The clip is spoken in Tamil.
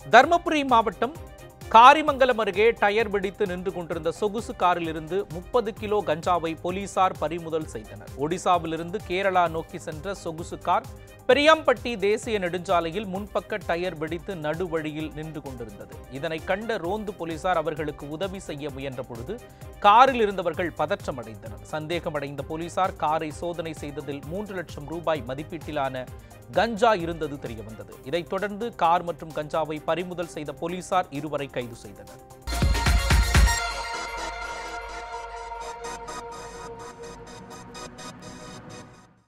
தர்மபுரி மாவட்டம் காரிமங்கலம் அருகே டயர் வெடித்து நின்று கொண்டிருந்த சொகுசு காரில் இருந்து முப்பது கிலோ கஞ்சாவை போலீசார் பறிமுதல் செய்தனர் ஒடிசாவிலிருந்து கேரளா நோக்கி சென்ற சொகுசு கார் பெரியாம்பட்டி தேசிய நெடுஞ்சாலையில் முன்பக்க டயர் வெடித்து நடுவழியில் நின்று கொண்டிருந்தது இதனை கண்ட ரோந்து போலீசார் அவர்களுக்கு உதவி செய்ய முயன்ற பொழுது காரில் இருந்தவர்கள் பதற்றமடைந்தனர் சந்தேகமடைந்த போலீசார் காரை சோதனை செய்ததில் மூன்று லட்சம் ரூபாய் மதிப்பீட்டிலான கஞ்சா இருந்தது தெரியவந்தது இதைத் தொடர்ந்து கார் மற்றும் கஞ்சாவை பறிமுதல் செய்த போலீசார் இருவரை கைது செய்தனர்